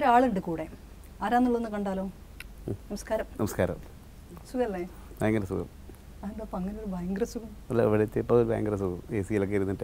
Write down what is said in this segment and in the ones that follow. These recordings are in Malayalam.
ഒരാളുണ്ട് കൂടെ ആരാന്നുള്ളതെന്ന് കണ്ടാലോ നമസ്കാരം നമസ്കാരം സുഖല്ലേ ഭയങ്കര സുഖം അതെന്താ അപ്പൊ അങ്ങനെ ഒരു ഭയങ്കര സുഖം അല്ല ഇവിടെ എത്തിയപ്പോൾ ഭയങ്കര സുഖം എ സിയിലൊക്കെ ഇരുന്നിട്ടേ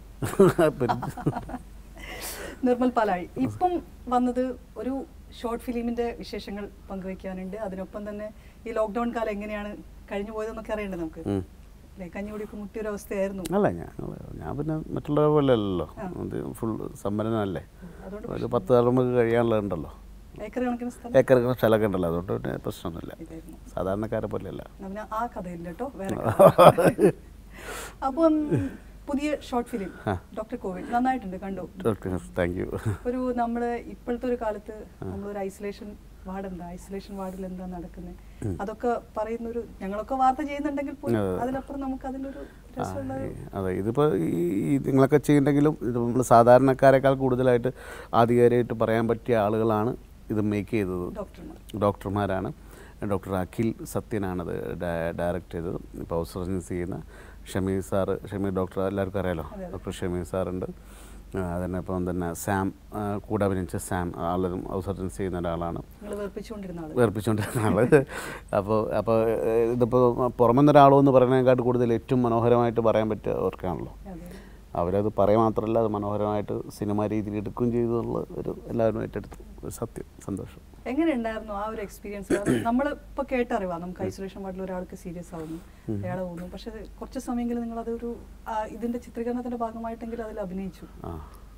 നിർമ്മൽ പാലാഴി ഇപ്പം വന്നത് ഒരു ഷോർട്ട് ഫിലിമിന്റെ വിശേഷങ്ങൾ പങ്കുവയ്ക്കാനുണ്ട് അതിനൊപ്പം തന്നെ ഈ ലോക്ക്ഡൌൺ കാലം എങ്ങനെയാണ് കഴിഞ്ഞു പോയതെന്നൊക്കെ അറിയണ്ടേ നമുക്ക് ഉം. അല്ലേ കഞ്ഞികുടിയൊക്കെ മുട്ടിയൊരു അവസ്ഥയായിരുന്നു അല്ല ഞാൻ ഞാൻ പിന്നെ മറ്റുള്ളവരെ പോലെ അല്ലല്ലോ ആ. ഇത് ഫുൾ സമ്പന്നനല്ലേ അതുകൊണ്ട് ഒരു പത്ത് തലമുറ കഴിയാനുള്ളതുണ്ടല്ലോ ഏക്കർ കണക്കിന് സ്ഥലം ഏക്കർ കണക്കിന് സ്ഥലമൊക്കെ ഉണ്ടല്ലോ അതുകൊണ്ട് പിന്നെ പ്രശ്നമൊന്നുമില്ല ഇതായിരുന്നു സാധാരണക്കാരെ പോലെയല്ല പിന്നെ ആ കഥയില്ല കേട്ടോ വേറെ കഥ. അപ്പം പുതിയ ഷോർട്ട് ഫിലിം ആ. ഡോക്ടർ കോവിഡ് നന്നായിട്ടുണ്ട് കണ്ടു ഡോക്ടർ താങ്ക് യു ഒരു നമ്മള് ഇപ്പോഴത്തെ ഒരു കാലത്ത് നമ്മളൊരു ഐസൊലേഷൻ വാർഡ് എന്താ ഐസൊലേഷൻ വാർഡിൽ എന്താ നടക്കുന്നത് ഉം. അതൊക്കെ പറയുന്ന ഒരു ഞങ്ങളൊക്കെ വാർത്ത ചെയ്യുന്നുണ്ടെങ്കിൽ പോലും അതെ. അതിലപ്പുറം നമുക്ക് അതിലൊരു ആ, രസമുള്ള ഈ- അതെ ഇതിപ്പോൾ ഈ ഈ നിങ്ങളൊക്കെ ചെയ്യുന്നുണ്ടെങ്കിലും ഇത് നമ്മൾ സാധാരണക്കാരെക്കാൾ കൂടുതലായിട്ട് ആധികാരികമായിട്ട് പറയാൻ പറ്റിയ ആളുകളാണ് ഇത് മേക്ക് ചെയ്തത് ഡോക്ടർമാർ ഡോക്ടർമാരാണ് ഡോക്ടർ അഖിൽ സത്യനാണത് ഡയ- ഡയറക്റ്റ് ചെയ്തത് ഇപ്പോൾ ഹൗസ് സർജൻസ് ചെയ്യുന്ന ഷമീർ സാറ് ഷമീർ ഡോക്ടർ എല്ലാവർക്കും അറിയാലോ അതെ, അതെ. ഡോക്ടർ ഷമീർ സാറുണ്ട് ആ, അതന്നെ ഇപ്പം തന്നെ സാം ആ, കൂടെ അഭിനയിച്ച സാം ആളും ഹൗസ് സർജൻസ് ചെയ്യുന്ന ഒരാളാണ് നിങ്ങൾ വെറുപ്പിച്ചുകൊണ്ടിരുന്ന ആള് വേർപ്പിച്ചുകൊണ്ടിരുന്ന ആള് അപ്പോൾ അപ്പോൾ ഇതിപ്പോൾ പുറമെന്ന് ഒരാളോ എന്ന് പറയുന്നതിനെക്കാട്ട് കൂടുതൽ ഏറ്റവും മനോഹരമായിട്ട് പറയാൻ പറ്റുക അവർക്കാണല്ലോ അതെ. അവരത് പറയുക മാത്രമല്ല അത് മനോഹരമായിട്ട് സിനിമ രീതിയിൽ എടുക്കുകയും ചെയ്തു എന്നുള്ള ഒരു എല്ലാവരും ഏറ്റെടുത്തു ഒരു സത്യം സന്തോഷം എങ്ങനെയുണ്ടായിരുന്നു ആ ഒരു എക്സ്പീരിയൻസ് നമ്മൾ ഇപ്പൊ കേട്ടറിവാ നമുക്ക് ഐസൊലേഷൻ വാർഡിൽ ഒരാൾക്ക് സീരിയസ് ആവുന്നു അയാളെ പോകുന്നു പക്ഷെ കുറച്ച് സമയമെങ്കിലും നിങ്ങൾ അതൊരു ആ, ഇതിന്റെ ചിത്രീകരണത്തിന്റെ ഭാഗമായിട്ടെങ്കിലും അതിൽ അഭിനയിച്ചു ആ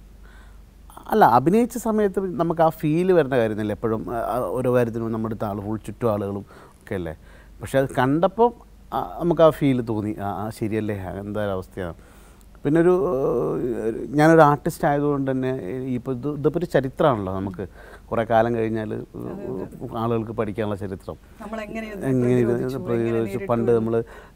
അല്ല അഭിനയിച്ച സമയത്ത് നമുക്ക് ആ ഫീല് വരുന്ന കാര്യമൊന്നുമില്ല എപ്പോഴും ആ, ആ, ഓരോ കാര്യത്തിനും നമ്മുടെ അടുത്ത ആൾ ഫുൾ ചുറ്റും ആളുകളും ഒക്കെ അല്ലേ പക്ഷെ അത് കണ്ടപ്പോൾ ആ, നമുക്ക് ആ ഫീല് തോന്നി ആ ആ, ശരിയല്ലേ ആ, എന്താ ഒരു അവസ്ഥയാണ് പിന്നെ ഒരു ഏഹ്, ഞാനൊരു ആർട്ടിസ്റ്റ് ആയതുകൊണ്ട് തന്നെ ഇപ്പോൾ ഇത് ഇതിപ്പോൾ ഒരു ചരിത്രമാണല്ലോ നമുക്ക് കുറേ കാലം കഴിഞ്ഞാൽ ആളുകൾക്ക് പഠിക്കാനുള്ള ചരിത്രം നമ്മൾ എങ്ങനെ ഇത് എങ്ങനെ ഇത് പ്രതിരോധിച്ചു, എങ്ങനെ പ്രതിരോധിച്ചു നേരിട്ടു പണ്ട് നമ്മൾ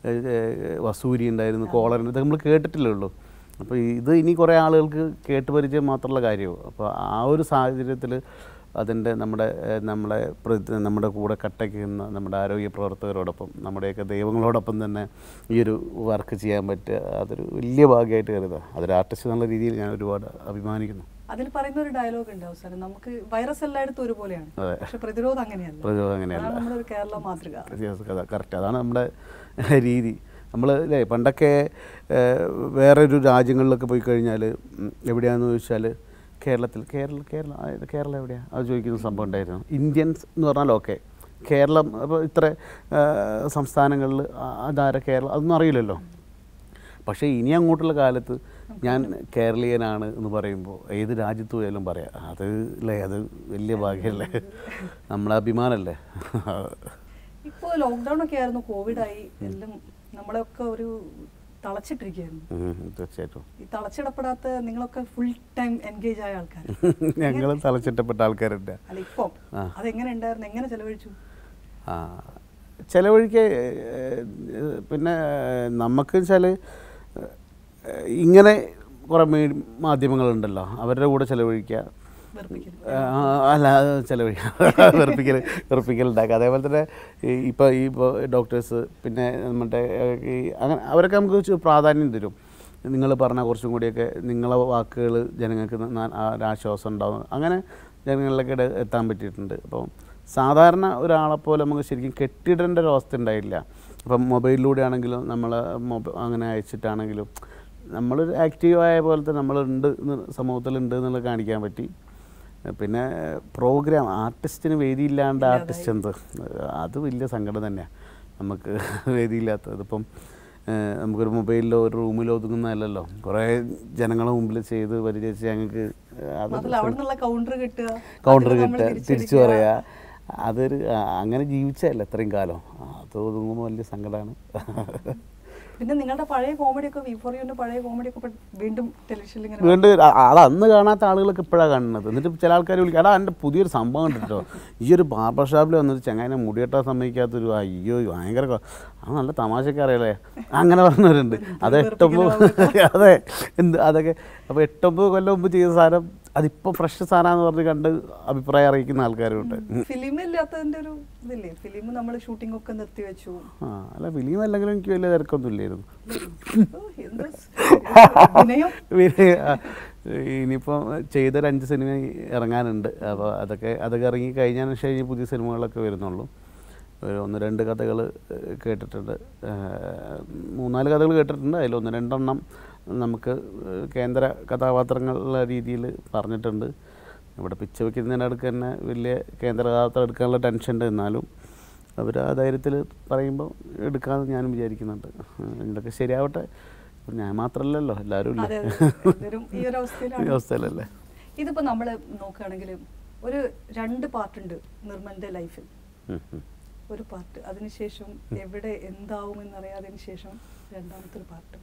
വസൂരി ഉണ്ടായിരുന്നു കോളർ ഇത് നമ്മൾ കേട്ടിട്ടില്ലേ ഉള്ളൂ അപ്പോൾ ഇത് ഇനി കുറേ ആളുകൾക്ക് കേട്ട് പരിചയം മാത്രമുള്ള കാര്യവും അപ്പോൾ ആ ഒരു സാഹചര്യത്തിൽ അതിൻ്റെ നമ്മുടെ ഏഹ്, നമ്മളെ പ്രതി- നമ്മുടെ കൂടെ കട്ടയ്ക്കുന്ന നമ്മുടെ ആരോഗ്യ പ്രവർത്തകരോടൊപ്പം നമ്മുടെയൊക്കെ ദൈവങ്ങളോടൊപ്പം തന്നെ ഈ ഒരു വർക്ക് ചെയ്യാൻ പറ്റുക അതൊരു വലിയ ഭാഗ്യമായിട്ട് കരുതുക അതൊരു ആർട്ടിസ്റ്റ് എന്നുള്ള രീതിയിൽ ഞാൻ ഒരുപാട് അഭിമാനിക്കുന്നു അതിൽ പറയുന്ന ഒരു ഡയലോഗ് ഉണ്ട് അവസരം നമുക്ക് വൈറസ് എല്ലായിടത്തും ഒരുപോലെയാണ് അതെ. പക്ഷെ പ്രതിരോധം അങ്ങനെയല്ല പ്രതിരോധം അങ്ങനെയല്ല. അതാണ് നമ്മുടെ ഒരു കേരള മാതൃക കറക്റ്റ് അതാണ് നമ്മുടെ രീതി നമ്മൾ അല്ലേ പണ്ടൊക്കെ ഏഹ്, വേറൊരു രാജ്യങ്ങളിലൊക്കെ പോയി കഴിഞ്ഞാൽ ഉം, എവിടെയാണെന്ന് ചോദിച്ചാൽ കേരളത്തിൽ കേരള കേരളം ആ, ഇത് കേരളം എവിടെയാണ് അത് ചോദിക്കുന്ന സംഭവം ഉണ്ടായിരുന്നു ഇന്ത്യൻസ് എന്ന് പറഞ്ഞാൽ ഓക്കെ കേരളം അപ്പോൾ ഇത്ര ഏഹ്, സംസ്ഥാനങ്ങളിൽ ആ- അതാര കേരളം അതൊന്നും അറിയില്ലല്ലോ പക്ഷേ ഇനി അങ്ങോട്ടുള്ള കാലത്ത് ഞാൻ കേരളീയനാണ് എന്ന് പറയുമ്പോൾ ഏത് രാജ്യത്ത് പോയാലും പറയാം അത് അല്ലേ അത് വലിയ ഭാഗ്യമല്ലേ നമ്മളെ അഭിമാനമല്ലേ ഇപ്പോൾ ലോക്ക്ഡൌൺ ഒക്കെ ആയിരുന്നു കോവിഡായി എല്ലാം നമ്മളെയൊക്കെ ഒരു തളച്ചിട്ടിരിക്കുകയായിരുന്നു ഉം, തീർച്ചയായിട്ടും ഈ തളച്ചിടപ്പെടാത്ത നിങ്ങളൊക്കെ ഫുൾ ടൈം എൻഗേജ് ആയ ആൾക്കാർ ഞങ്ങൾ തലച്ചിട്ടപ്പെട്ട ആൾക്കാരുണ്ട് അല്ല ഇപ്പം ആ. അതെങ്ങനെ ഉണ്ടായിരുന്നു എങ്ങനെ ചെലവഴിച്ചു ആ ചിലവഴിക്ക് ഏഹ്, പിന്നെ നമുക്ക് വെച്ചാൽ ഇങ്ങനെ കുറേ മീ മാധ്യമങ്ങളുണ്ടല്ലോ അവരുടെ കൂടെ ചിലവഴിക്കുക വെറുപ്പിക്കൽ ആ, അല്ല അത് ചിലവഴിക്കുക വെറുപ്പിക്കൽ വെറുപ്പിക്കലുണ്ടാക്കുക അതേപോലെ തന്നെ ഈ ഇപ്പോൾ ഈ ഇപ്പോൾ ഡോക്ടേഴ്സ് പിന്നെ നമ്മുടെ ഏഹ്, ഈ അങ്ങനെ അവരൊക്കെ നമുക്ക് ഇച്ചിരി പ്രാധാന്യം തരും നിങ്ങൾ പറഞ്ഞ കുറച്ചും കൂടിയൊക്കെ നിങ്ങളെ വാക്കുകൾ ജനങ്ങൾക്ക് ന- ആ ഒരു ആശ്വാസം ഉണ്ടാവും അങ്ങനെ ജനങ്ങളിലേക്ക് ഇട- എത്താൻ പറ്റിയിട്ടുണ്ട് അപ്പം സാധാരണ ഒരാളെപ്പോലെ നമുക്ക് ശരിക്കും കെട്ടിടേണ്ട ഒരു അവസ്ഥ ഉണ്ടായില്ല അപ്പം മൊബൈലിലൂടെ ആണെങ്കിലും നമ്മൾ മൊബൈൽ അങ്ങനെ അയച്ചിട്ടാണെങ്കിലും നമ്മൾ ആക്റ്റീവായ പോലത്തെ നമ്മളുണ്ട് എന്ന് സമൂഹത്തിലുണ്ട് എന്നുള്ളത് കാണിക്കാൻ പറ്റി പിന്നെ പ്രോഗ്രാം ആർട്ടിസ്റ്റിന് വേദിയില്ലാണ്ട് ആർട്ടിസ്റ്റ് എന്ത് അത് വലിയ സങ്കടം തന്നെയാണ് നമുക്ക് വേദിയില്ലാത്തത് ഇപ്പം ഏഹ്, നമുക്കൊരു മൊബൈലിലോ ഒരു റൂമിലോ ഒതുങ്ങുന്നതല്ലല്ലോ കുറേ ജനങ്ങളെ മുമ്പിൽ ചെയ്ത് പരിചയിച്ച് ഞങ്ങൾക്ക് അത് മാത്രമല്ല അവിടെ നിന്നുള്ള കൗണ്ടർ കിട്ടുക കൗണ്ടർ അതിൽ നമ്മൾ കിട്ടുക തിരിച്ചു തിരിച്ചടിക്കുക. പറയാ അതൊരു ആ, അങ്ങനെ ജീവിച്ചതല്ല ഇത്രയും കാലം അത് ഒതുങ്ങുമ്പോൾ വലിയ സങ്കടമാണ് പിന്നെ നിങ്ങളുടെ പഴയ കോമഡി ഒക്കെ വി ഫോർ യുവിന്റെ പഴയ കോമഡി ഒക്കെ ഇപ്പൊ വീണ്ടും ടെലിവിഷനിൽ ഇങ്ങനെ വീണ്ടും ആ- അത് അന്ന് കാണാത്ത ആളുകളൊക്കെ ഇപ്പോഴാണ് കാണുന്നത് എന്നിട്ട് ചില ആൾക്കാർ വിളിക്കും എടാ എൻ്റെ പുതിയൊരു സംഭവം കണ്ടിട്ടോ ഈ ഒരു ബാർബർ ഷോപ്പിൽ വന്നിട്ട് ചങ്ങാനെ മുടിയെട്ടാൻ സമ്മതിക്കാത്തൊരു അയ്യോ ഭയങ്കര കൊ- അത് നല്ല തമാശക്ക് അറിയാലേ അങ്ങനെ പറഞ്ഞവരുണ്ട് അത് എട്ടൊമ്പത് അതെ എന്ത് അതൊക്കെ അപ്പോൾ എട്ടൊമ്പത് കൊല്ലം മുമ്പ് ചെയ്ത സാധനം അതിപ്പോൾ ഫ്രഷ് സാധനമാണെന്ന് പറഞ്ഞ് കണ്ട് അഭിപ്രായം അറിയിക്കുന്ന ആൾക്കാരുണ്ട് ഫിലിം ഇല്ലാത്തതിന്റെ ഒരു ഇതില്ലേ ഫിലിം നമ്മൾ ഷൂട്ടിംഗ് ഒക്കെ നിർത്തിവെച്ചു ആ അല്ല ഫിലിം അല്ലെങ്കിലും എനിക്ക് വലിയ തിരക്കൊന്നും ഇല്ലായിരുന്നു ഓ, എന്ത് സ് അഭിനയം പിന്നെ, ആ, ഇനിയിപ്പോൾ ചെയ്തൊരു അഞ്ച് സിനിമ ഇറങ്ങാനുണ്ട് അപ്പോൾ അതൊക്കെ അതൊക്കെ ഇറങ്ങി കഴിഞ്ഞതിന് ശേഷം ഇനി പുതിയ സിനിമകളൊക്കെ വരുന്നുള്ളൂ ഒരു ഒന്ന് രണ്ട് കഥകൾ കേട്ടിട്ടുണ്ട് ഏഹ് മൂന്നാല് കഥകൾ കേട്ടിട്ടുണ്ട് അതിൽ ഒന്ന് രണ്ടെണ്ണം നമുക്ക് കേന്ദ്ര കഥാപാത്രങ്ങളുള്ള രീതിയിൽ പറഞ്ഞിട്ടുണ്ട് ഇവിടെ പിച്ച വയ്ക്കുന്നതിനടുക്ക് തന്നെ വലിയ കേന്ദ്ര കഥാപാത്രം എടുക്കാനുള്ള ടെൻഷൻ ഉണ്ട് എന്നാലും അവർ ആ ധൈര്യത്തിൽ പറയുമ്പോൾ എടുക്കാമെന്ന് ഞാനും വിചാരിക്കുന്നുണ്ട് ഏഹ് ഇതൊക്കെ ശരിയാവട്ടെ ഇപ്പം ഞാൻ മാത്രമല്ലല്ലോ എല്ലാവരും അതെ ഇല്ലേ അതെ എല്ലാവരും ഈ ഒരു ഈ അവസ്ഥയിലാണ് അവസ്ഥയിലല്ലേ ഇതിപ്പോ നമ്മൾ നോക്കുകയാണെങ്കിൽ ഒരു രണ്ട് പാർട്ടുണ്ട് നിർമ്മലിന്റെ ലൈഫിൽ ഉം, ഉം. ഒരു പാർട്ട് അതിനുശേഷം എവിടെ എന്താവുമെന്നറിയാതിന് ശേഷം രണ്ടാമത്തെ ഒരു പാർട്ട്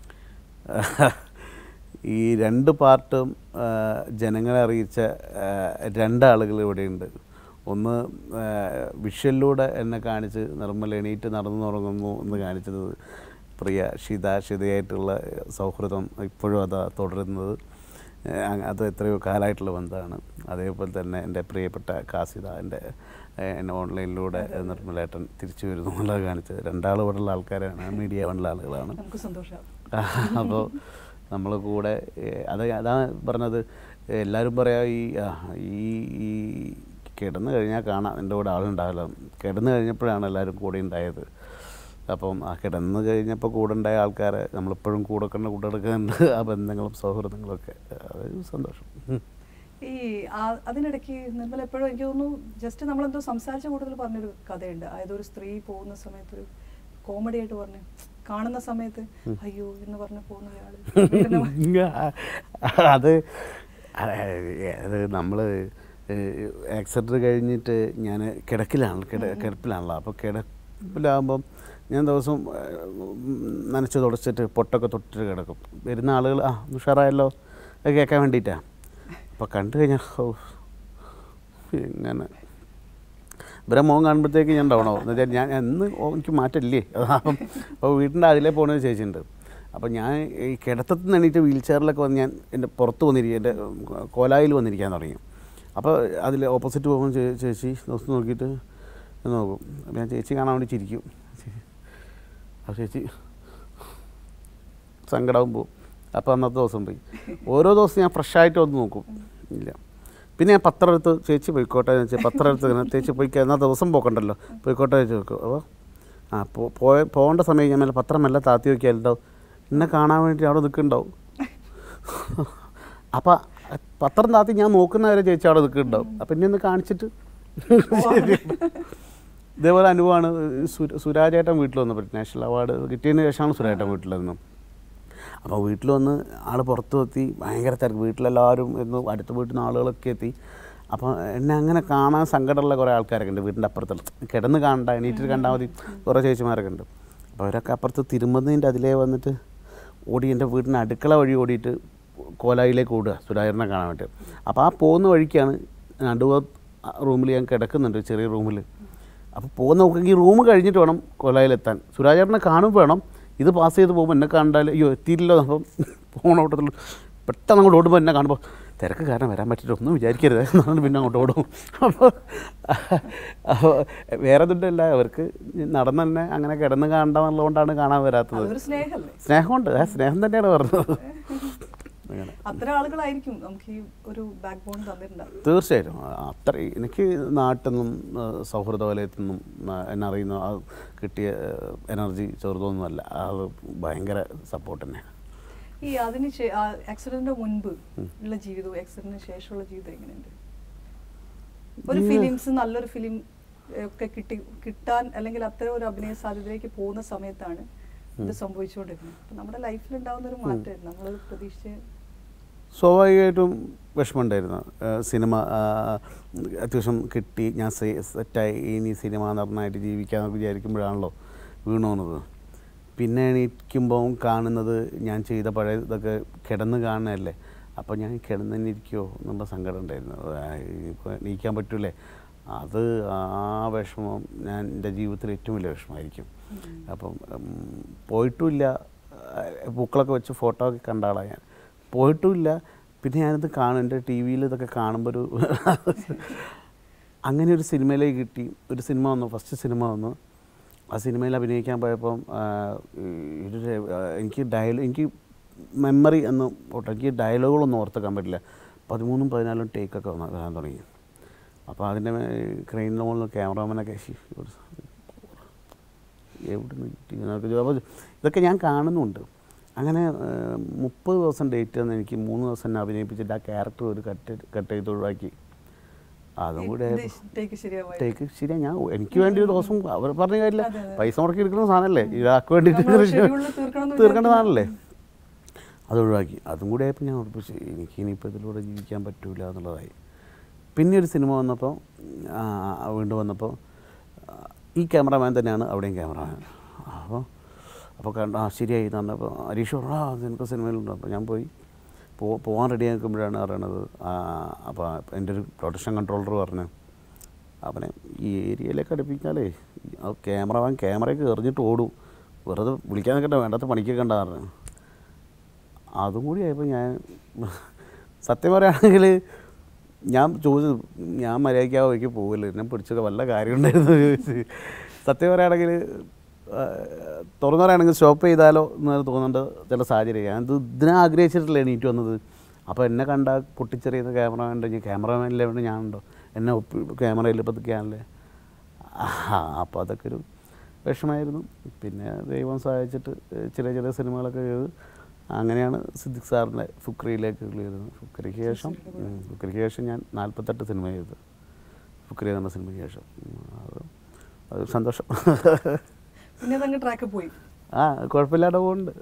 ഈ രണ്ട് പാർട്ടും ആ, ജനങ്ങളെ അറിയിച്ച ആ, രണ്ടാളുകൾ ഇവിടെയുണ്ട് ഒന്ന് ആ, വിഷ്വലിലൂടെ എന്നെ കാണിച്ച് നിർമ്മൽ എണീറ്റ് നടന്നു തുടങ്ങുന്നു എന്ന് കാണിച്ചത് പ്രിയ ഷിത ഷിതയായിട്ടുള്ള സൗഹൃദം ഇപ്പോഴും അതാ തുടരുന്നത് ഏ, അങ് അത് എത്രയോ കാലമായിട്ടുള്ള ബന്ധമാണ് അതേപോലെ തന്നെ എൻ്റെ പ്രിയപ്പെട്ട കാസിത എൻ്റെ ഏ, എന്നെ ഓൺലൈനിലൂടെ നിർമ്മലേട്ടൻ തിരിച്ചു വരുന്നു എന്നുള്ളത് കാണിച്ചത് രണ്ടാളും ഇവിടെയുള്ള ആൾക്കാരാണ് മീഡിയ വണ്ടുള്ള ആളുകളാണ് നമുക്ക് സന്തോഷമാണ് അപ്പോൾ നമ്മൾ കൂടെ ഏഹ്, അത് അതാണ് പറഞ്ഞത് എല്ലാവരും പറയാ ഈ ആ, ഈ ഈ കിടന്നു കഴിഞ്ഞാൽ കാണാം എൻ്റെ കൂടെ ആളുണ്ടാവില്ല കിടന്നു കഴിഞ്ഞപ്പോഴാണ് എല്ലാവരും കൂടെ ഉണ്ടായത് അപ്പം ആ കിടന്നു കഴിഞ്ഞപ്പോൾ കൂടെ ഉണ്ടായ ആൾക്കാരെ നമ്മളിപ്പോഴും കൂടെ കണ്ട് കൂടെ എടുക്കുന്നുണ്ട് ആ ബന്ധങ്ങളും സൗഹൃദങ്ങളും ഒക്കെ അതൊരു സന്തോഷം ഉം. ഈ ആ- അതിനിടയ്ക്ക് നിർമ്മല എപ്പോഴും എനിക്ക് തോന്നുന്നു ജസ്റ്റ് നമ്മളെന്തോ സംസാരിച്ച കൂടുതൽ പറഞ്ഞൊരു കഥയുണ്ട് അതായത് ഒരു സ്ത്രീ പോകുന്ന സമയത്ത് ഒരു കോമഡി ആയിട്ട് പറഞ്ഞു കാണുന്ന സമയത്ത് അയ്യോ എന്ന് പറഞ്ഞ് പോകുന്ന ഒരാള് വീടിന് അത് അത് നമ്മൾ ആക്സിഡൻറ്റ് കഴിഞ്ഞിട്ട് ഞാൻ കിടക്കിലാണ് കിട കിടപ്പിലാണല്ലോ അപ്പോൾ കിടപ്പിലാകുമ്പം ഞാൻ ദിവസം നനച്ച് തുടച്ചിട്ട് പൊട്ടൊക്കെ തൊട്ടിട്ട് കിടക്കും വരുന്ന ആളുകൾ ആ ഉഷാറായല്ലോ അത് കേൾക്കാൻ വേണ്ടിയിട്ടാണ് അപ്പോൾ കണ്ടു കഴിഞ്ഞാൽ ഓ ഇങ്ങനെ ഇവരെ മോൻ കാണുമ്പോഴത്തേക്ക് ഞാൻ ഡൗൺ ആവും എന്നുവെച്ചാൽ ഞാൻ എന്ന് എനിക്ക് മാറ്റമില്ലേ അപ്പം അപ്പോൾ വീട്ടിൻ്റെ അതിലേ പോകുന്ന ചേച്ചിയുണ്ട് അപ്പോൾ ഞാൻ ഈ കിടത്തത്തിൽ നിന്ന് എണീറ്റ് വീൽ ചെയറിലൊക്കെ വന്ന് ഞാൻ എൻ്റെ പുറത്ത് വന്നിരിക്കും എൻ്റെ കോലായിൽ വന്നിരിക്കാൻ തുടങ്ങി അപ്പോൾ അതിൽ ഓപ്പോസിറ്റ് പോകുമ്പോൾ ചേ- ചേച്ചി ദിവസം നോക്കിയിട്ട് ഞാൻ നോക്കും അപ്പോൾ ഞാൻ ചേച്ചി കാണാൻ വേണ്ടി ചിരിക്കും അപ്പോൾ ചേച്ചി സങ്കടവും പോവും അപ്പോൾ അന്നത്തെ ദിവസം പോയി ഓരോ ദിവസം ഞാൻ ഫ്രഷായിട്ട് വന്ന് നോക്കും ഇല്ല പിന്നെ ഞാൻ പത്രം എടുത്ത് ചേച്ചി പോയിക്കോട്ടെ എന്ന് വെച്ചാൽ പത്രം എടുത്ത് ഇങ്ങനെ ചേച്ചി പോയി എന്നാൽ ദിവസം പോക്കണ്ടല്ലോ പോയിക്കോട്ടെ വെച്ച് വെക്കും അപ്പോൾ ആ പോ പോയ പോകേണ്ട സമയം ഞാൻ മെല്ലെ പത്രം മെല്ലെ താത്തി നോക്കിയാലുണ്ടാവും എന്നെ കാണാൻ വേണ്ടി അവിടെ നിൽക്കുന്നുണ്ടാവും അപ്പം പത്രം താത്തി ഞാൻ നോക്കുന്നവരെ ചേച്ചി അവിടെ നിൽക്കുന്നുണ്ടാവും അപ്പം എന്നെ ഒന്ന് കാണിച്ചിട്ട് ഇതേപോലെ അനുഭവമാണ് സുര സുരാജേട്ടൻ വീട്ടിൽ വന്നപ്പോൾ നാഷണൽ അവാർഡ് കിട്ടിയതിന് ശേഷമാണ് സുരാജേട്ടൻ വീട്ടിൽ വന്നത് അപ്പോൾ വീട്ടിൽ വന്ന് ആൾ പുറത്ത് എത്തി ഭയങ്കര തിരക്ക് വീട്ടിലെല്ലാവരും എന്ന് അടുത്ത വീട്ടിൽ നിന്ന് ആളുകളൊക്കെ എത്തി അപ്പോൾ എന്നെ അങ്ങനെ കാണാൻ സങ്കടമുള്ള കുറേ ആൾക്കാരൊക്കെ ഉണ്ട് വീടിൻ്റെ അപ്പുറത്തുള്ള കിടന്ന് കാണണ്ട എണീറ്റിട്ട് കണ്ടാൽ മതി കുറേ ചേച്ചിമാരൊക്കെ ഉണ്ട് അപ്പോൾ അവരൊക്കെ അപ്പുറത്ത് തിരുമ്പതിൻ്റെ അതിലേ വന്നിട്ട് ഓടി എൻ്റെ വീടിൻ്റെ അടുക്കള വഴി ഓടിയിട്ട് കോലായിലേക്ക് ഓടുക സുരാജനെ കാണാൻ വേണ്ടി അപ്പോൾ ആ പോകുന്ന വഴിക്കാണ് നടുവ റൂമിൽ ഞാൻ കിടക്കുന്നുണ്ട് ചെറിയ റൂമിൽ അപ്പോൾ പോകുന്ന നോക്കെങ്കിൽ റൂം കഴിഞ്ഞിട്ട് വേണം കൊലായിലെത്താൻ സുരാജേട്ടനെ കാണുമ്പോൾ വേണം ഇത് പാസ് ചെയ്ത് പോകുമ്പോൾ എന്നെ കണ്ടാൽ അയ്യോ എത്തിയില്ലല്ലോ അപ്പം പോണ ഓട്ടത്തിൽ പെട്ടെന്ന് അങ്ങോട്ട് ഓടുമ്പോൾ എന്നെ കാണുമ്പോൾ തിരക്ക് കാരണം വരാൻ പറ്റില്ല ഒന്നും വിചാരിക്കരുത് എന്നാണ് പിന്നെ അങ്ങോട്ട് ഓടും അപ്പോൾ അപ്പോൾ വേറെ ഇതുണ്ടല്ല അവർക്ക് നടന്ന് തന്നെ അങ്ങനെ കിടന്ന് കാണണ്ടെന്നുള്ളതുകൊണ്ടാണ് കാണാൻ വരാത്തത് അതൊരു സ്നേഹമല്ലേ സ്നേഹമുണ്ട് ആ സ്നേഹം തന്നെയാണ് പറഞ്ഞത് അങ്ങനെ അത്ര ആളുകളായിരിക്കും നമുക്ക് ഈ ഒരു ബാക്ക് ബോൺ തന്നിട്ടുണ്ടാവും തീർച്ചയായിട്ടും ആ, അത്ര എനിക്ക് നാട്ടിൽ നിന്നും ആ, സൗഹൃദ വലയത്തിൽ നിന്നും ആ, എന്നെ അറിയുന്ന ആ കിട്ടിയ എനർജി ചെറുതൊന്നുമല്ല അത് ഭയങ്കര സപ്പോർട്ട് തന്നെയാണ് ഈ അതിന് ആക്സിഡന്റിന് മുൻപ് ഉള്ള ജീവിതവും ആക്സിഡന്റിന് ശേഷമുള്ള ജീവിതം എങ്ങനെയുണ്ട് ഒരു ഫിലിംസ് നല്ലൊരു ഫിലിം ഒക്കെ കിട്ടി കിട്ടാൻ അല്ലെങ്കിൽ അത്തരം ഒരു അഭിനയ സാധ്യതയിലേക്ക് പോകുന്ന സമയത്താണ് ഇത് സംഭവിച്ചുകൊണ്ടിരുന്നത് അപ്പൊ നമ്മുടെ ലൈഫിൽ ഉണ്ടാവുന്ന ഒരു മാറ്റമായിരുന്നു നമ്മൾ പ്രതീക്ഷിച്ച് സ്വാഭാവികമായിട്ടും വിഷമമുണ്ടായിരുന്നു ആ, സിനിമ ആ, അത്യാവശ്യം കിട്ടി ഞാൻ സെ- സെറ്റായി ഇനി സിനിമ നടനായിട്ട് ജീവിക്കാമെന്ന് വിചാരിക്കുമ്പോഴാണല്ലോ വീണു പോകുന്നത് പിന്നെ എണീക്കുമ്പോൾ കാണുന്നത് ഞാൻ ചെയ്ത പഴയ ഇതൊക്കെ കിടന്ന് കാണുന്നതല്ലേ അപ്പോൾ ഞാൻ കിടന്ന് തന്നെ ഇരിക്കുമോ എന്നുള്ള സങ്കടം ഉണ്ടായിരുന്നു ഇപ്പോൾ എണീക്കാൻ പറ്റൂലേ അത് ആ വിഷമം ഞാൻ എൻ്റെ ജീവിതത്തിൽ ഏറ്റവും വലിയ വിഷമമായിരിക്കും അപ്പം ഉം, പോയിട്ടുമില്ല ആ, പൂക്കളൊക്കെ വെച്ച് ഫോട്ടോ ഒക്കെ കണ്ട ആളാണ് ഞാൻ പോയിട്ടുമില്ല പിന്നെ ഞാനിത് കാണും എൻ്റെ ടി വിയിൽ ഇതൊക്കെ കാണുമ്പോൾ ഒരു അങ്ങനെ ഒരു സിനിമയിലേക്ക് കിട്ടി ഒരു സിനിമ വന്നു ഫസ്റ്റ് സിനിമ വന്നു ആ സിനിമയിൽ അഭിനയിക്കാൻ പോയപ്പം ആ, ഈ ഒരു രെ- ആ, എനിക്ക് ഡയലോഗ് എനിക്ക് മെമ്മറി എന്ന് എനിക്ക് ഡയലോഗുകളൊന്നും ഓർത്തെക്കാൻ പറ്റില്ല പതിമൂന്നും പതിനാലും ടേക്കൊക്കെ വന്ന വരാൻ തുടങ്ങി അപ്പോൾ അതിൻ്റെ ക്രെയിനിൻ്റെ മുകളിൽ ക്യാമറാമാനൊക്കെ ശ്ശി, ഒരു എവിടെ നിന്ന് കിട്ടി എന്നൊക്കെ ചോ- അപ്പോൾ ഇതൊക്കെ ഞാൻ കാണുന്നുണ്ട് അങ്ങനെ ഏഹ്, മുപ്പത് ദിവസം ഡേറ്റ് തന്ന് എനിക്ക് മൂന്ന് ദിവസം എന്നെ അഭിനയിപ്പിച്ചിട്ട് ആ ക്യാരക്ടർ ഒരു കട്ട് കട്ട് ചെയ്ത് ഒഴിവാക്കി അതും കൂടെ ടേക്ക് ശരിയാവായി ടേക്ക് ശരിയാ ഞാൻ എനിക്ക് വേണ്ടി ഒരു ദിവസം അവർ പറഞ്ഞ കാര്യമില്ല അതെ, അതെ. പൈസ മുടക്കി എടുക്കുന്ന സാധനമല്ലേ ഇയാൾക്ക് വേണ്ടിയിട്ട് നമ്മള് schedule തീർക്കണം എന്ന് തീർക്കേണ്ട വിചാരിക്കുന്നു. സാധനമല്ലേ അത് ഒഴിവാക്കി അതും കൂടെ ആയപ്പോൾ ഞാൻ ഉറപ്പിച്ചു എനിക്ക് ഇനിയിപ്പോൾ ഇതിലൂടെ ജീവിക്കാൻ പറ്റൂല എന്നുള്ളതായി പിന്നെ ഒരു സിനിമ വന്നപ്പോൾ ആ, വീണ്ടും വന്നപ്പോൾ ആ, ഈ ക്യാമറാമാൻ തന്നെയാണ് അവിടെയും ക്യാമറാമാൻ അപ്പോൾ അപ്പോൾ കണ്ട ആ ശരിയായി എന്ന് പറഞ്ഞപ്പോൾ ഹരീഷ് പറഞ്ഞു ആ നിനക്ക് സിനിമയിലുണ്ട് അപ്പോൾ ഞാൻ പോയി പോ പോകാൻ റെഡി ആക്കുമ്പോഴാണ് പറയണത് ആ, അപ്പോൾ എൻ്റെ ഒരു പ്രൊഡക്ഷൻ കൺട്രോളർ പറഞ്ഞു അവനെ ഈ ഏരിയയിലേക്ക് അടുപ്പിച്ചാലേ ആ ക്യാമറമാൻ ക്യാമറയൊക്കെ എറിഞ്ഞിട്ട് ഓടും വെറുതെ വിളിക്കാൻ നിൽക്കണ്ട വേണ്ടാത്ത പണിക്കൊക്കെ ഉണ്ടാ പറഞ്ഞു അതും കൂടി ആയപ്പോൾ ഞാൻ സത്യം പറയുകയാണെങ്കിൽ ഞാൻ ചോദിച്ചത് ഞാൻ മര്യാദയ്ക്ക് ആ വഴിക്ക് പോകില്ല എന്നെ പിടിച്ചൊക്കെ വല്ല കാര്യം ഉണ്ടായിരുന്നു ചോദിച്ച് സത്യം പറയുകയാണെങ്കിൽ തുറന്നു പറയുകയാണെങ്കിൽ സ്റ്റോപ്പ് ചെയ്താലോ എന്ന് തോന്നേണ്ട ചില സാഹചര്യം ഞാൻ ഇത് ഇതിനെ ആഗ്രഹിച്ചിട്ടില്ല എണീറ്റ് വന്നത് അപ്പോൾ എന്നെ കണ്ട പൊട്ടിച്ചെറിയുന്ന ക്യാമറ ഉണ്ടെങ്കിൽ ക്യാമറമാനിലെ വേണ്ടി ഞാനുണ്ടോ എന്നെ ഒപ്പി ക്യാമറയിൽ പതുക്കാനല്ലേ അപ്പോൾ അതൊക്കെ ഒരു വിഷമായിരുന്നു പിന്നെ ദൈവം സഹായിച്ചിട്ട് ചില ചില സിനിമകളൊക്കെ ചെയ്ത് അങ്ങനെയാണ് സിദ്ദിഖ് സാറിൻ്റെ ഫുക്രിയിലേക്ക് വരുന്നത് ഫുക്രിക്ക് ശേഷം ഉം, ഫുക്രിക്ക് ശേഷം ഞാൻ നാൽപ്പത്തെട്ട് സിനിമ ചെയ്തു ഫുക്രി എന്ന് പറഞ്ഞ സിനിമയ്ക്ക് ശേഷം ഉം, അത് അത് സന്തോഷം പിന്നെ അതങ്ങ് ട്രാക്ക് പോയി ആ കുഴപ്പമില്ലാതെ പോകുന്നുണ്ട്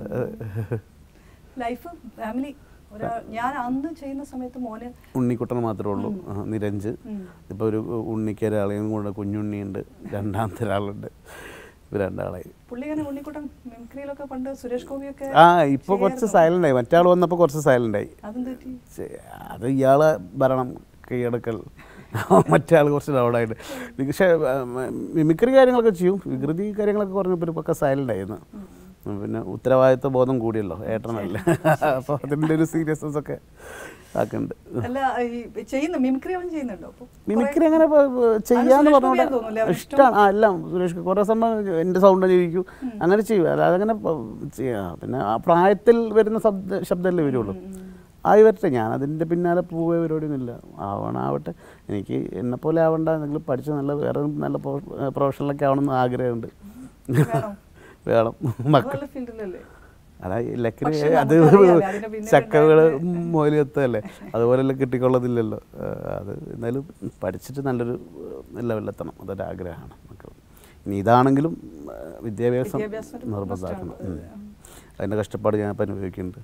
ലൈഫ് ഫാമിലി ഒരാ ഞാൻ അന്ന് ചെയ്യുന്ന സമയത്ത് മോന് ഉണ്ണിക്കുട്ടൻ മാത്രമേ ഉള്ളൂ ആ, നിരഞ്ജ് ഉം. ഇപ്പോൾ ഒരു ഉണ്ണിക്ക് ഒരാളെയും കൂടെ കുഞ്ഞുണ്ണിയുണ്ട് രണ്ടാമത്തെ ഒരാളുണ്ട് ഇവർ രണ്ടാളായി പുള്ളി ഇങ്ങനെ ഉണ്ണിക്കുട്ടൻ മിമിക്രിയിലൊക്കെ പണ്ട് സുരേഷ് ഗോപിയൊക്കെ ആ ഇപ്പോൾ കുറച്ച് സൈലൻ്റ് ആയി മറ്റാൾ വന്നപ്പോൾ കുറച്ച് സൈലൻ്റ് ആയി അതെന്ത് പറ്റി ചെ- അത് ഇയാളെ ഭരണം കൈയടക്കൽ മറ്റേ ആൾ കുറച്ച് ഡൗണായിട്ട് പക്ഷേ മിമിക്രി കാര്യങ്ങളൊക്കെ ചെയ്യും വികൃതി കാര്യങ്ങളൊക്കെ പറഞ്ഞപ്പോൾ ഇപ്പൊക്കെ സൈലൻ്റ് ആയിരുന്നു പിന്നെ ഉത്തരവാദിത്വ ബോധം കൂടിയല്ലോ ഏട്ടനല്ലേ അപ്പോൾ അതിൻ്റെ ഒരു സീരിയസ്നെസ് ഒക്കെ ആക്കുന്നുണ്ട് അല്ല ഈ ചെയ്യുന്ന മിമിക്രി അവൻ ചെയ്യുന്നുണ്ടോ അപ്പൊ മിമിക്രി അങ്ങനെ ഇപ്പൊ, ഏ, ചെയ്യാന്ന് സുരേഷ് ഗോപിയാന്ന് തോന്നുന്നു പറഞ്ഞാൽ അല്ലേ? ഇഷ്ടമാണ് ആ എല്ലാം സുരേഷ് കുറേ സമയം എൻ്റെ സൗണ്ട് ജീവിക്കും അങ്ങനെ ചെയ്യും അല്ലാതെ അങ്ങനെ പ- ചെയ്യാം പിന്നെ ആ പ്രായത്തിൽ വരുന്ന ശബ്ദ ശബ്ദമല്ലേ വരുള്ളൂ ആയി വരട്ടെ ഞാൻ അതിൻ്റെ പിന്നാലെ പോവുക പരിപാടിയൊന്നുമില്ല ആവണം ആവട്ടെ എനിക്ക് എന്നെ പോലെ ആവണ്ട എന്തെങ്കിലും പഠിച്ച് നല്ല വേറെ നല്ല പ്രൊഫഷണലൊക്കെ ആവണമെന്ന് ആഗ്രഹമുണ്ട് വേണം. വേണം മക്കൾ നല്ല ഫീൽഡിലല്ലേ അതാ ഈ ലക്കിന് പക്ഷെ അത് നമുക്കറിയാലോ, അതിന്റെ പിന്നിൽ ചക്കകൾ ഉണ്ടായിരുന്ന- മോലെത്തല്ലേ അതുപോലെല്ലാം കിട്ടിക്കൊള്ളതില്ലല്ലോ ആ, അത് എന്നാലും പഠിച്ചിട്ട് നല്ലൊരു ലെവലിലെത്തണം അതൊരു ആഗ്രഹമാണ് മക്കൾ ഇനി ഇതാണെങ്കിലും ആ, വിദ്യാഭ്യാസം വിദ്യാഭ്യാസം ഒരു നിർബന്ധമാക്കണം must ആണ്. ഉം. അതിൻ്റെ കഷ്ടപ്പാട് ഞാൻ ഇപ്പം അനുഭവിക്കുന്നുണ്ട്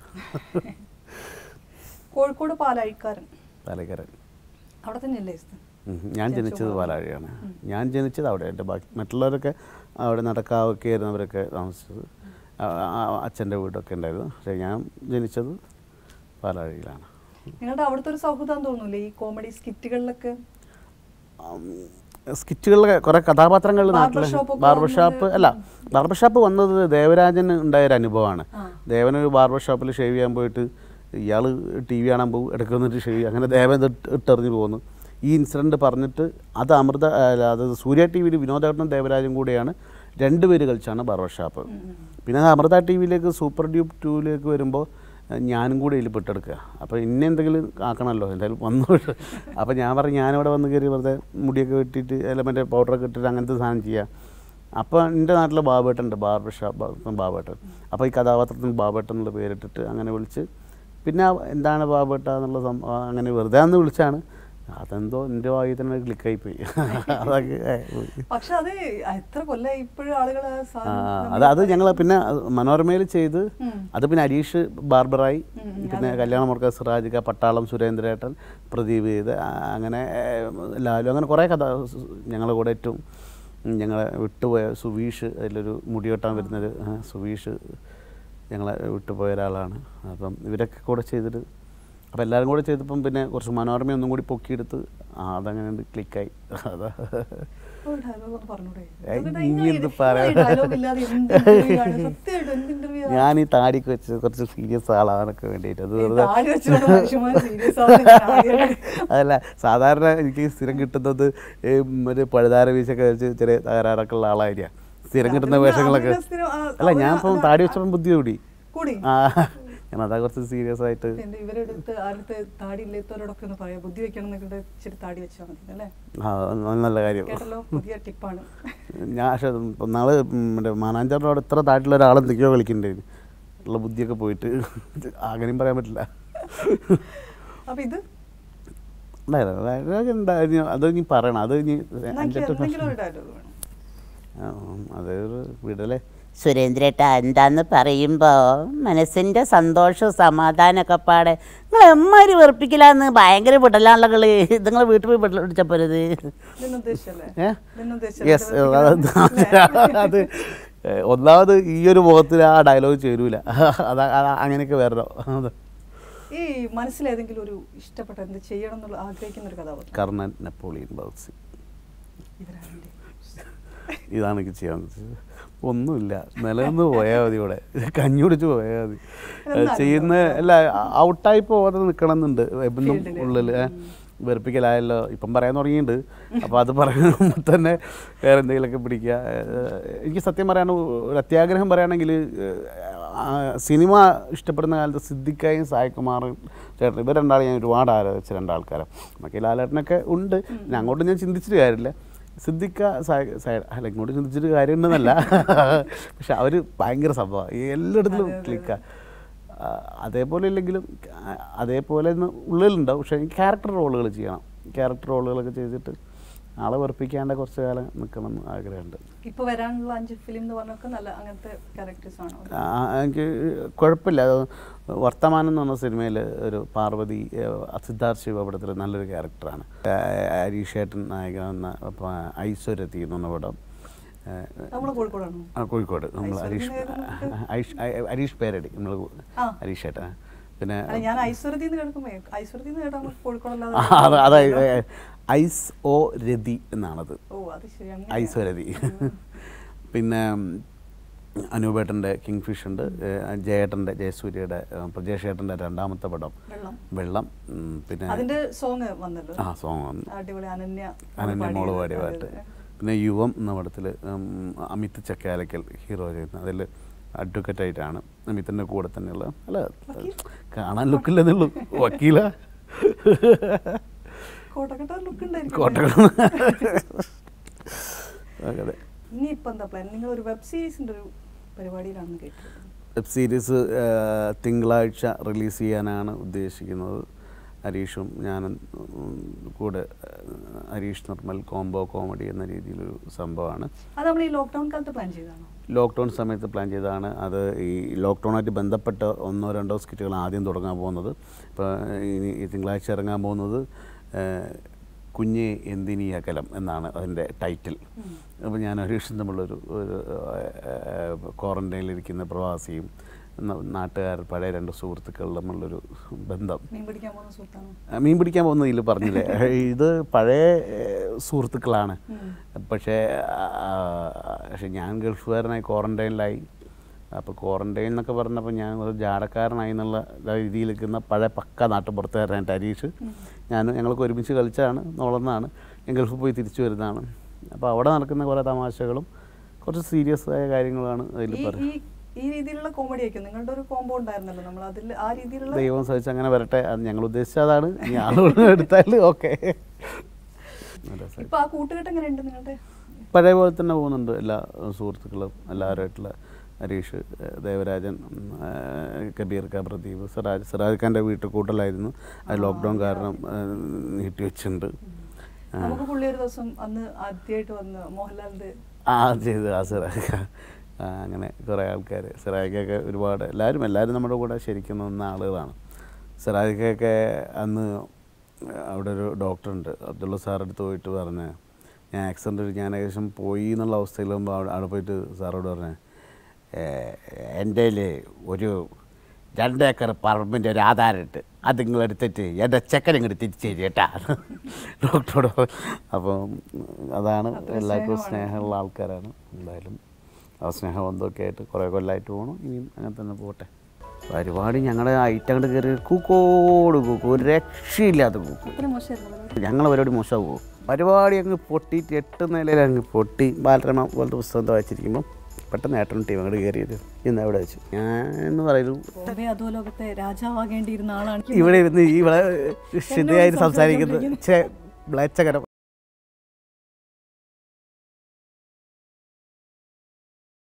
കോഴിക്കോട് പാലാഴിക്കാരൻ പാലക്കാരൻ അവിടെ തന്നെയല്ലേ സ്ഥിതി? ഉം. ഞാൻ ജനിച്ചു ജനിച്ചത് വളർന്നത്. പാലാഴിയാണ് ഞാൻ ജനിച്ചത് അവിടെ എൻ്റെ ബാക്കി മറ്റുള്ളവരൊക്കെ അവിടെ നടക്കാവൊക്കെ ആയിരുന്നവരൊക്കെ താമസിച്ചത് അച്ഛൻ്റെ വീടൊക്കെ ഉണ്ടായിരുന്നു പക്ഷേ ഞാൻ ജനിച്ചത് പാലാഴിയിലാണ് നിങ്ങളുടെ അവിടുത്തെ ഒരു സൗഹൃദം തോന്നൂലേ ഈ കോമഡി സ്കിറ്റുകളിലൊക്കെ സ്കിറ്റുകളിലെ കുറേ കഥാപാത്രങ്ങൾ Barber നാട്ടിൽ shop ഒക്കെ ബാർബർ ഷാപ്പ് വന്നത് അല്ല ബാർബർ ഷാപ്പ് വന്നത് ദേവരാജന് ഉണ്ടായ ഒരു അനുഭവമാണ് ആ. ദേവനൊരു ബാർബർ ഷാപ്പിൽ ഷേവ് ചെയ്യാൻ പോയിട്ട് ഇയാൾ ടി വി കാണാൻ പോകും ഇടയ്ക്ക് വന്നിട്ട് ഷേവ് ചെയ്യും അങ്ങനെ ദേവൻ ഇത് ഇട്ട് ഇട്ടെറിഞ്ഞ് പോകുന്നു ഈ ഇൻസിഡൻറ്റ് പറഞ്ഞിട്ട് അത് അമൃത അല്ല, അത് സൂര്യ ടി വിയിൽ വിനോദേട്ടനും ദേവരാജും കൂടെയാണ് രണ്ടുപേര് കളിച്ചാണ് ബാർബർ ഷാപ്പ് പിന്നെ അത് അമൃത ടി വിയിലേക്ക് സൂപ്പർ ഡ്യൂബ് ടൂവിലേക്ക് വരുമ്പോൾ ഏഹ്, ഞാനും കൂടെ ഇതിൽ പെട്ടെടുക്കുക അപ്പോൾ ഇന്നെ എന്തെങ്കിലും ആക്കണമല്ലോ എന്തായാലും വന്നു അപ്പോൾ ഞാൻ പറഞ്ഞു ഞാനിവിടെ വന്ന് കയറി വെറുതെ മുടിയൊക്കെ വെട്ടിയിട്ട് അല്ല മറ്റേ പൗഡറൊക്കെ ഇട്ടിട്ട് അങ്ങനത്തെ സാധനം ചെയ്യുക അപ്പോൾ എൻ്റെ നാട്ടിൽ ബാബേട്ടൻ ഉണ്ട് ബാർബർ ഷാപ്പ് ബാബേട്ടൻ അപ്പോൾ ഈ കഥാപാത്രത്തിന് ബാബേട്ടൻ എന്നുള്ള പേരിട്ടിട്ട് അങ്ങനെ വിളിച്ച് പിന്നെ ആ എന്താണ് ബാബേട്ട എന്നുള്ള സം- ആ അങ്ങനെ വെറുതെ അന്ന് വിളിച്ചാണ് അതെന്തോ എൻ്റെ വായി തന്നെ ക്ലിക്കായി പോയി അതൊക്കെ പോയി. പക്ഷെ അത് എത്ര കൊല്ലായി ഇപ്പോഴും ആളുകൾ ആ ആ, സാധനം അത് അത് ഞങ്ങൾ പിന്നെ മനോരമയിൽ ചെയ്ത് ഉം. അത് പിന്നെ അരീഷ് ബാർബറായി ഉം, പിന്നെ കല്യാണ മുറക്ക സിറാജിക്ക പട്ടാളം സുരേന്ദ്രേട്ടൻ പ്രദീപ് ചെയ്ത് ആ, അങ്ങനെ ഏ, ലാലു അങ്ങനെ കുറേ കഥ ഞങ്ങളുടെ കൂടെ ഏറ്റവും ഉം, ഞങ്ങളെ വിട്ടുപോയ സുവീഷ് അതിലൊരു മുടി വെട്ടാൻ വരുന്നൊരു ആ, സുവീഷ് ഞങ്ങളെ വിട്ടുപോയ ഒരാളാണ് അപ്പം ഇവരൊക്കെ കൂടെ ചെയ്തിട്ട് അപ്പം എല്ലാവരും കൂടെ ചെയ്തപ്പം പിന്നെ കുറച്ച് മനോരമ ഒന്നും കൂടി പൊക്കിയെടുത്ത് ആ അതങ്ങനെ ക്ലിക്കായി അതാ ഒരു dialogue ഒന്ന് പറഞ്ഞൂടെ? ഏയ്, എന്നിട്ട് ഇനി ഇങ്ങനെ എന്ത് ഇങ്ങനെ പറയാൻ? dialogue ഇല്ലാതെ എന്ത് interview ആണ്? സത്യമായിട്ടും എന്ത് interview ആ? ഞാൻ ഈ താടിക്ക് വെച്ച് കുറച്ച് സീരിയസ് ആളാനൊക്കെ വേണ്ടിയിട്ട് അത് ഈ വെറുതെ താടി വെച്ചുകൊണ്ട് മനുഷ്യന്മാര് serious ആവുന്നത് ഞാൻ ആദ്യമായിട്ട് അതല്ല സാധാരണ എനിക്ക് സ്ഥിരം കിട്ടുന്നത് ഈ ഒരു പഴുതാര വീശൊക്കെ വെച്ച് ചെറിയ തകരാറൊക്കെ ഉള്ള ആളായിരിക്കാം സ്ഥിരം കിട്ടുന്ന അതിന് വേഷങ്ങളൊക്കെ അതിന് സ്ഥിരം, ആ, അല്ല ഞാൻ അവര് ഇപ്പം അത് താടി വെച്ചപ്പം ബുദ്ധി കൂടി കൂടി ആ കാരണം അതാ കുറച്ച് സീരിയസ് ആയിട്ട് എന്റെ ഇവരെടുത്ത് ആരുടെ താടി ഇല്ലാത്തവരോടൊക്കെ ഒന്ന് പറയാം ബുദ്ധി വെക്കണം എന്നൊക്കെ ഇച്ചിരി താടി വെച്ചാൽ മതി അല്ലേ ആ അത് നല്ല കാര്യം കേട്ടല്ലോ പുതിയ ടിപ്പാണ് ഞാൻ പക്ഷേ നാളെ മറ്റേ മാനാഞ്ചാറിൻ്റെ അവിടെ ഇത്ര താട്ടിലുള്ള ഒരാൾ എന്തൊക്കെയോ കളിക്കുന്നുണ്ടായിരുന്നു ഉള്ള ബുദ്ധിയൊക്കെ പോയിട്ട് അങ്ങനെയും പറയാൻ പറ്റില്ല അപ്പൊ ഇത് ഉണ്ടായിരുന്നു അതൊക്കെ ഉണ്ടായിരുന്നു അത് ഇനി പറയണം അത് ഇനി എന്നാ എനിക്ക് അഞ്ചെട്ട് എന്തെങ്കിലും ഒരു ഡയലോഗ് വേണം ആ, അതൊരു വിടലേ സുരേന്ദ്രേട്ട എന്താന്ന് പറയുമ്പോ മനസ്സിന്റെ സന്തോഷവും സമാധാനമൊക്കെ പാടെ നിങ്ങൾ എമ്മാരി വെറുപ്പിക്കലാന്ന് ഭയങ്കര വിടലാണല്ലോ കള് ഇത് നിങ്ങൾ വീട്ടിൽ പോയി വിടൽ പിടിച്ചപ്പോരത് ഇതെന്ന് ഉദ്ദേശിച്ചല്ലേ ഏ? ഇതെന്ന് ഉദ്ദേശിച്ചല്ലേ? യെസ് ഇത് അത് ഏ, ഒന്നാമത് ഈ ഒരു മുഖത്തിൽ ആ ഡയലോഗ് ചേരൂല അതാ അതാ അങ്ങനെയൊക്കെ വരണം അത് ഈ മനസ്സിൽ ഏതെങ്കിലും ഒരു ഇഷ്ടപ്പെട്ട എന്ത് ചെയ്യണം എന്നുള്ള ആഗ്രഹിക്കുന്ന ഒരു കഥാപാത്രം കർണൻ നെപ്പോളിയൻ ബൗസി ഇവരാണെന്റെ ഇതാണ് എനിക്ക് ചെയ്യാൻ പറ്റുന്നത് ഒന്നുമില്ല നിലനിന്ന് പോയാൽ മതി ഇവിടെ കഞ്ഞി കുടിച്ച് പോയാൽ മതി എന്നാലും ചെയ്യുന്ന അല്ല ഔട്ടായി പോകാതെ നിൽക്കണം എന്നുണ്ട് എന്നും Field ല്. ഉള്ളിൽ വെറുപ്പിക്കലായല്ലോ ഇപ്പം പറയാൻ തുടങ്ങിയിട്ടുണ്ട് അപ്പോൾ അത് പറയുമ്പോൾ തന്നെ വേറെ എന്തെങ്കിലുമൊക്കെ പിടിക്കുക ഏഹ് എനിക്ക് സത്യം പറയാൻ ഒരു അത്യാഗ്രഹം പറയുകയാണെങ്കിൽ സിനിമ ഇഷ്ടപ്പെടുന്ന കാലത്ത് സിദ്ദിഖായും സായികുമാറും ചേട്ടൻ ഇവർ രണ്ടാളും ഞാൻ ഒരുപാട് ആരാധിച്ച രണ്ടാൾക്കാരാണ് നമുക്ക് ലാലേട്ടനൊക്കെ ഉണ്ട് പിന്നെ അങ്ങോട്ട് ഞാൻ ചിന്തിച്ചിട്ട് കാര്യമില്ല സിദ്ദിഖ സായ- സായ- അല്ല ഇങ്ങോട്ട് ചിന്തിച്ചിട്ട് കാര്യമുണ്ടെന്നല്ല പക്ഷെ അവർ ഭയങ്കര സംഭവമാണ് എല്ലായിടത്തിലും അതെ, അതെ, ക്ലിക്കാണ് അതേപോലെ ഇല്ലെങ്കിലും ആ, അതേപോലെ ഒന്ന് ഉള്ളിലുണ്ടാവും പക്ഷേ എനിക്ക് ക്യാരക്ടർ റോളുകൾ ചെയ്യണം ക്യാരക്ടർ റോളുകളൊക്കെ ചെയ്തിട്ട് ആളെ വെറുപ്പിക്കാണ്ട് കുറച്ച് കാലം നിൽക്കണം എന്ന് ആഗ്രഹമുണ്ട് ഇപ്പൊ വരാനുള്ള അഞ്ച് ഫിലിം എന്ന് പറഞ്ഞൊക്കെ നല്ല അങ്ങനത്തെ ക്യാരക്ടേഴ്സ് ആണോ ആ, എനിക്ക് കുഴപ്പമില്ല അത് വർത്തമാനം എന്ന് പറഞ്ഞ സിനിമയിൽ ഒരു പാർവതി ഏഹ്, സിദ്ധാർത്ഥ് ശിവ പടത്തിൽ നല്ലൊരു ക്യാരക്ടറാണ് ഹരീഷേട്ടൻ നായകൻ ഐശ്വര്യത്തി എന്ന് പറഞ്ഞ പടം ഏഹ്, നമ്മള് കോഴിക്കോടാണോ ആ കോഴിക്കോട് നമ്മൾ ഹരീഷ് ഐശ്വര്യത്തിൻ്റെ ഹരീഷ് ഹരീഷ് പേരടി നമ്മൾ ആ. ഹരീഷ് ഏട്ടൻ പിന്നെ അല്ല ഞാൻ ഐശ്വര്യത്തിൽ നിന്ന് കേൾക്കുമ്പോ ഐശ്വര്യത്തിൽ നിന്ന് കേട്ടാൽ നമുക്ക് ആ, കോഴിക്കോടല്ലാതെ അത് അതായത് ഐസ് ഓ രതി എന്നാണത് ഓ അത് ശരി അങ്ങനെ ഐശ്വരതി പിന്നെ ഉം, അനൂപേട്ടൻ്റെ കിങ് ഫിഷ് ഉണ്ട് ഏഹ്, ജയേട്ടൻ്റെ ജയസൂര്യയുടെ ഏഹ്, പ്രജേഷേട്ടൻ്റെ രണ്ടാമത്തെ പടം വെള്ളം വെള്ളം ഉം, പിന്നെ അതിന്റെ സോങ് വന്നല്ലോ ആ സോങ് വന്നു അടിപൊളി അനന്യ അനന്യ മോള് പാടിയ അതെ, പാട്ട് അതെ. പിന്നെ യുവം എന്ന പടത്തിൽ അമിത് ചക്കാലക്കൽ ഹീറോ ചെയ്യുന്നത് അതിൽ അഡ്വക്കറ്റ് ആയിട്ടാണ് അമിത്തിൻ്റെ കൂടെ തന്നെയുള്ള അല്ല വക്കീൽ? കാണാൻ ലുക്കില്ലെന്നുള്ളൂ വക്കീല കോട്ടക്കട്ട ലുക്ക് ഉണ്ടായിരിക്കും കോട്ടയം അതെ ഇനി ഇപ്പൊ എന്താ പ്ലാൻ നിങ്ങൾ ഒരു വെബ് സീരീസിന്റെ ഒരു പരിപാടിയിലാണെന്ന് കേട്ടത് വെബ് സീരീസ് തിങ്കളാഴ്ച റിലീസ് ചെയ്യാനാണ് ഉദ്ദേശിക്കുന്നത് ഹരീഷും ഞാനും ഉം, കൂടെ ഏഹ്, ഹരീഷ് നിർമ്മൽ കോംബോ കോമഡി എന്ന രീതിയിലൊരു സംഭവമാണ് അത് നമ്മൾ ഈ ലോക്ക്ഡൌൺ കാലത്ത് പ്ലാൻ ചെയ്താണോ ലോക്ക്ഡൗൺ സമയത്ത് പ്ലാൻ ചെയ്തതാണ് അത് ഈ ലോക്ക്ഡൗണായിട്ട് ബന്ധപ്പെട്ട ഒന്നോ രണ്ടോ സ്കിറ്റുകൾ ആദ്യം തുടങ്ങാൻ പോകുന്നത് ഇപ്പോൾ ഇനി ഈ തിങ്കളാഴ്ച ഇറങ്ങാൻ പോകുന്നത് ഏഹ്, കുഞ്ഞെ എന്തിനീ അകലം എന്നാണ് അതിൻ്റെ ടൈറ്റിൽ അപ്പോൾ ഞാൻ ഹരീഷും തമ്മിലൊരു ഒരു ക്വാറൻറ്റൈനിലിരിക്കുന്ന പ്രവാസിയും ന- നാട്ടുകാർ പഴയ രണ്ട് സുഹൃത്തുക്കൾ തമ്മിലുള്ളൊരു ബന്ധം മീൻ പിടിക്കാൻ പോകുന്ന സുഹൃത്താണോ ആ, മീൻ പിടിക്കാൻ പോകുന്ന ഇതിൽ പറഞ്ഞില്ലേ ഇത് പഴയ ഏഹ്, സുഹൃത്തുക്കളാണ് ഉം. പക്ഷേ ആ, പക്ഷേ ഞാൻ ഗൾഫുകാരനായി ക്വാറൻറ്റൈനിലായി അപ്പോൾ ക്വാറൻറ്റൈൻ എന്നൊക്കെ പറഞ്ഞപ്പോൾ ഞാൻ ഒരു ജാടക്കാരനായി എന്നുള്ള രീതിയിൽ നിൽക്കുന്ന പഴയ പക്ക നാട്ടുപുറത്തുകാരനായിട്ട് ഹരീഷ് ഞാൻ ഞങ്ങൾക്ക് ഒരുമിച്ച് കളിച്ചാണ് നോളന്നാണ് ഞാൻ ഗൾഫിൽ പോയി തിരിച്ചു വരുന്നതാണ് അപ്പോൾ അവിടെ നടക്കുന്ന കുറേ തമാശകളും കുറച്ച് സീരിയസ് ആയ കാര്യങ്ങളാണ് അതിൽ ഈ പറയുന്നത് ഈ ഈ രീതിയിലുള്ള കോമഡി ആയിരിക്കും നിങ്ങളുടെ ഒരു കോംബോ ഉണ്ടായിരുന്നല്ലോ നമ്മൾ അതിൽ ആ രീതിയിലുള്ള ദൈവം സഹിച്ച് അങ്ങനെ വരട്ടെ അത് ഞങ്ങൾ ഉദ്ദേശിച്ചത് അതാണ് ഇനി ആളുകൾ എടുത്താൽ ഓക്കെ ഇപ്പൊ ആ കൂട്ടുകെട്ട് എങ്ങനെയുണ്ട് നിങ്ങളുടെ പഴയ പോലെ തന്നെ പോകുന്നുണ്ട് എല്ലാ ഏഹ്, സുഹൃത്തുക്കളും എല്ലാവരുമായിട്ടുള്ള ഹരീഷ് ഏഹ്, ദേവരാജൻ ഉം, ഏഹ്, കബീർ ക പ്രദീപ് സിറാജ് സിറാജ് ഖാൻ്റെ വീട്ടിൽ കൂട്ടലായിരുന്നു അത് ലോക്ക്ഡൗൺ കാരണം ഏഹ്, നീട്ടി വെച്ചിട്ടുണ്ട് ആ. നമുക്ക് പുള്ളി ഒരു ദിവസം അന്ന് ആദ്യമായിട്ട് വന്ന് മോഹൻലാലിന്റെ ആ ചെയ്ത് ആ സിറാജ് ഖാൻ. ആ, അങ്ങനെ കുറേ ആൾക്കാർ സിറാജൊക്കെ ഒരുപാട് എല്ലാവരും എല്ലാവരും നമ്മുടെ കൂടെ ശരിക്കും നിന്ന ആളുകളാണ് സിറാജൊക്കെ അന്ന് അവിടെ ഒരു ഡോക്ടറുണ്ട് അബ്ദുള്ള സാറിൻ്റെ അടുത്ത് പോയിട്ട് പറഞ്ഞ് ഞാൻ ആക്സിഡൻറ്റ് ഞാൻ ഏകദേശം പോയി എന്നുള്ള അവസ്ഥയിലാകുമ്പോൾ അവിടെ അവിടെ പോയിട്ട് സാറോട് പറഞ്ഞ് എൻ്റെ ഒരു രണ്ടേക്കർ പറമ്പിൻ്റെ ഒരു ആധാരമുണ്ട് അത് നിങ്ങൾ എടുത്തിട്ട് എൻ്റെ ചെക്കൻ ഇങ്ങോട്ട് തിരിച്ചു തരും കേട്ടാ ഡോക്ടറോട് പറഞ്ഞു. അപ്പം അതാണ് അത്ര എല്ലാവർക്കും സ്നേഹമാണ്. സ്നേഹമുള്ള ആൾക്കാരാണ് എന്തായാലും ആ സ്നേഹബന്ധമൊക്കെ ആയിട്ട് കുറേ കൊല്ലമായിട്ട് പോകണം ഇനിയും അങ്ങനെ തന്നെ പോട്ടെ പരിപാടി ഞങ്ങളുടെ ഐറ്റം അങ്ങോട്ട് കയറി കൂക്കോട് കൂക്കും ഒരു രക്ഷയില്ലാത്ത കൂക്കും അത്ര മോശമായിരുന്നു പരിപാടി. ഞങ്ങളെ പരിപാടി മോശമാകുമോ പരിപാടി അങ്ങ് പൊട്ടിയിട്ട് എട്ട് നിലയിൽ അങ്ങ് പൊട്ടി ബാലരമ പോലത്തെ പുസ്തകം വായിച്ചിരിക്കുമ്പോൾ പെട്ടെന്ന് ഏട്ടനും ടീം അങ്ങോട്ട് കയറിയത് ഇന്ന് എവിടെ വെച്ചു ഞാൻ എന്ന് പറയുന്നു ബോംബെ അധോലോകത്തെ രാജാവാകേണ്ടിയിരുന്ന ആളാണ് ഇവിടെ ഇരുന്ന് ഈ വളരെ ശുദ്ധയായിട്ട് സംസാരിക്കുന്നത് ചെ മ്ലേച്ഛകരം